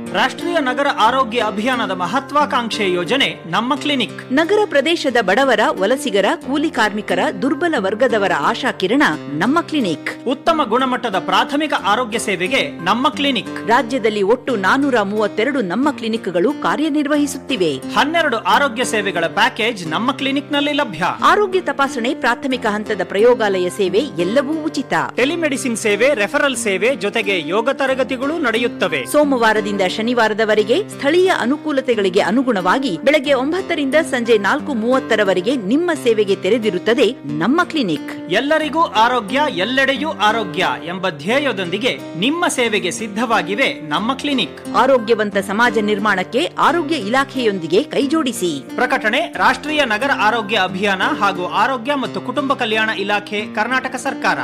ರಾಷ್ಟ್ರೀಯ ನಗರ ಆರೋಗ್ಯ ಅಭಿಯಾನದ ಮಹತ್ವಾಕಾಂಕ್ಷೆ ಯೋಜನೆ ನಮ್ಮ ಕ್ಲಿನಿಕ್ ನಗರ ಪ್ರದೇಶದ ಬಡವರ ವಲಸಿಗರ ಕೂಲಿ ಕಾರ್ಮಿಕರ ದುರ್ಬಲ ವರ್ಗದವರ ಆಶಾಕಿರಣ ನಮ್ಮ ಕ್ಲಿನಿಕ್ ಉತ್ತಮ ಗುಣಮಟ್ಟದ ಪ್ರಾಥಮಿಕ ಆರೋಗ್ಯ ಸೇವೆಗೆ ನಮ್ಮ ಕ್ಲಿನಿಕ್ ರಾಜ್ಯದಲ್ಲಿ ಒಟ್ಟು ನಾನೂರ ಮೂವತ್ತೆರಡು ನಮ್ಮ ಕ್ಲಿನಿಕ್ಗಳು ಕಾರ್ಯನಿರ್ವಹಿಸುತ್ತಿವೆ ಹನ್ನೆರಡು ಆರೋಗ್ಯ ಸೇವೆಗಳ ಪ್ಯಾಕೇಜ್ ನಮ್ಮ ಕ್ಲಿನಿಕ್ನಲ್ಲಿ ಲಭ್ಯ ಆರೋಗ್ಯ ತಪಾಸಣೆ ಪ್ರಾಥಮಿಕ ಹಂತದ ಪ್ರಯೋಗಾಲಯ ಸೇವೆ ಎಲ್ಲವೂ ಉಚಿತ ಟೆಲಿಮೆಡಿಸಿನ್ ಸೇವೆ ರೆಫರಲ್ ಸೇವೆ ಜೊತೆಗೆ ಯೋಗ ತರಗತಿಗಳು ನಡೆಯುತ್ತವೆ ಸೋಮವಾರದಿಂದ ಶನಿವಾರದವರೆಗೆ ಸ್ಥಳೀಯ ಅನುಕೂಲತೆಗಳಿಗೆ ಅನುಗುಣವಾಗಿ ಬೆಳಗ್ಗೆ ಒಂಬತ್ತರಿಂದ ಸಂಜೆ ನಾಲ್ಕು ಮೂವತ್ತರವರೆಗೆ ನಿಮ್ಮ ಸೇವೆಗೆ ತೆರೆದಿರುತ್ತದೆ ನಮ್ಮ ಕ್ಲಿನಿಕ್ ಎಲ್ಲರಿಗೂ ಆರೋಗ್ಯ ಎಲ್ಲೆಡೆಯೂ ಆರೋಗ್ಯ ಎಂಬ ಧ್ಯೇಯದೊಂದಿಗೆ ನಿಮ್ಮ ಸೇವೆಗೆ ಸಿದ್ಧವಾಗಿವೆ ನಮ್ಮ ಕ್ಲಿನಿಕ್ ಆರೋಗ್ಯವಂತ ಸಮಾಜ ನಿರ್ಮಾಣಕ್ಕೆ ಆರೋಗ್ಯ ಇಲಾಖೆಯೊಂದಿಗೆ ಕೈಜೋಡಿಸಿ ಪ್ರಕಟಣೆ ರಾಷ್ಟ್ರೀಯ ನಗರ ಆರೋಗ್ಯ ಅಭಿಯಾನ ಹಾಗೂ ಆರೋಗ್ಯ ಮತ್ತು ಕುಟುಂಬ ಕಲ್ಯಾಣ ಇಲಾಖೆ ಕರ್ನಾಟಕ ಸರ್ಕಾರ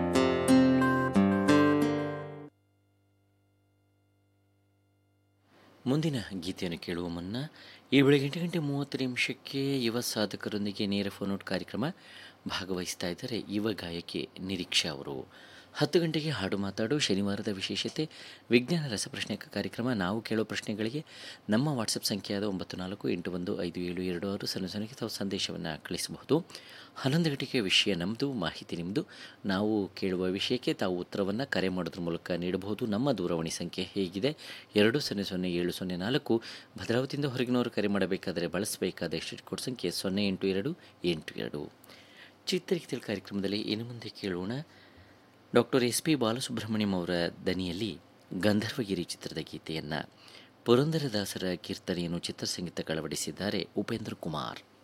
ಮುಂದಿನ ಗೀತೆಯನ್ನು ಕೇಳುವ ಮುನ್ನ ಈ ಬೆಳಗ್ಗೆ ಎಂಟು ಗಂಟೆ ಮೂವತ್ತು ನಿಮಿಷಕ್ಕೆ ಯುವ ಸಾಧಕರೊಂದಿಗೆ ನೇರ ಫೋನ್ ಔಟ್ ಕಾರ್ಯಕ್ರಮ ಭಾಗವಹಿಸ್ತಾ ಇದ್ದಾರೆ ಯುವ ಗಾಯಕಿ ನಿರೀಕ್ಷಾ ಅವರು ಹತ್ತು ಗಂಟೆಗೆ ಹಾಡು ಮಾತಾಡು ಶನಿವಾರದ ವಿಶೇಷತೆ ವಿಜ್ಞಾನ ರಸಪ್ರಶ್ನೆ ಕಾರ್ಯಕ್ರಮ ನಾವು ಕೇಳೋ ಪ್ರಶ್ನೆಗಳಿಗೆ ನಮ್ಮ ವಾಟ್ಸಪ್ ಸಂಖ್ಯೆಯಾದ ಒಂಬತ್ತು ನಾಲ್ಕು ಎಂಟು ಒಂದು ಐದು ಏಳು ಎರಡು ಆರು ಸೊನ್ನೆ ಸೊನ್ನೆಗೆ ತಾವು ಸಂದೇಶವನ್ನು ಕಳಿಸಬಹುದು ಹನ್ನೊಂದು ಗಂಟೆಗೆ ವಿಷಯ ನಮ್ಮದು ಮಾಹಿತಿ ನಿಮ್ಮದು ನಾವು ಕೇಳುವ ವಿಷಯಕ್ಕೆ ತಾವು ಉತ್ತರವನ್ನು ಕರೆ ಮಾಡೋದ್ರ ಮೂಲಕ ನೀಡಬಹುದು ನಮ್ಮ ದೂರವಾಣಿ ಸಂಖ್ಯೆ ಹೇಗಿದೆ ಎರಡು ಸೊನ್ನೆ ಸೊನ್ನೆ ಏಳು ಸೊನ್ನೆ ನಾಲ್ಕು ಭದ್ರಾವತಿಯಿಂದ ಹೊರಗಿನವರು ಕರೆ ಮಾಡಬೇಕಾದರೆ ಬಳಸಬೇಕಾದ ಎಸ್ಟೇಟ್ ಕೋಡ್ ಸಂಖ್ಯೆ ಸೊನ್ನೆ ಎಂಟು ಎರಡು ಎಂಟು ಎರಡು ಚಿತ್ರಗೀತೆಗಳ ಕಾರ್ಯಕ್ರಮದಲ್ಲಿ ಇನ್ನು ಮುಂದೆ ಕೇಳೋಣ ಡಾಕ್ಟರ್ ಎಸ್ ಪಿ ಬಾಲಸುಬ್ರಹ್ಮಣ್ಯಂ ಅವರ ದನಿಯಲ್ಲಿ ಗಂಧರ್ವಗಿರಿ ಚಿತ್ರದ ಗೀತೆಯನ್ನು ಪುರಂದರದಾಸರ ಕೀರ್ತನೆಯನ್ನು ಚಿತ್ರಸಂಗೀತ ಅಳವಡಿಸಿದ್ದಾರೆ ಉಪೇಂದ್ರ ಕುಮಾರ್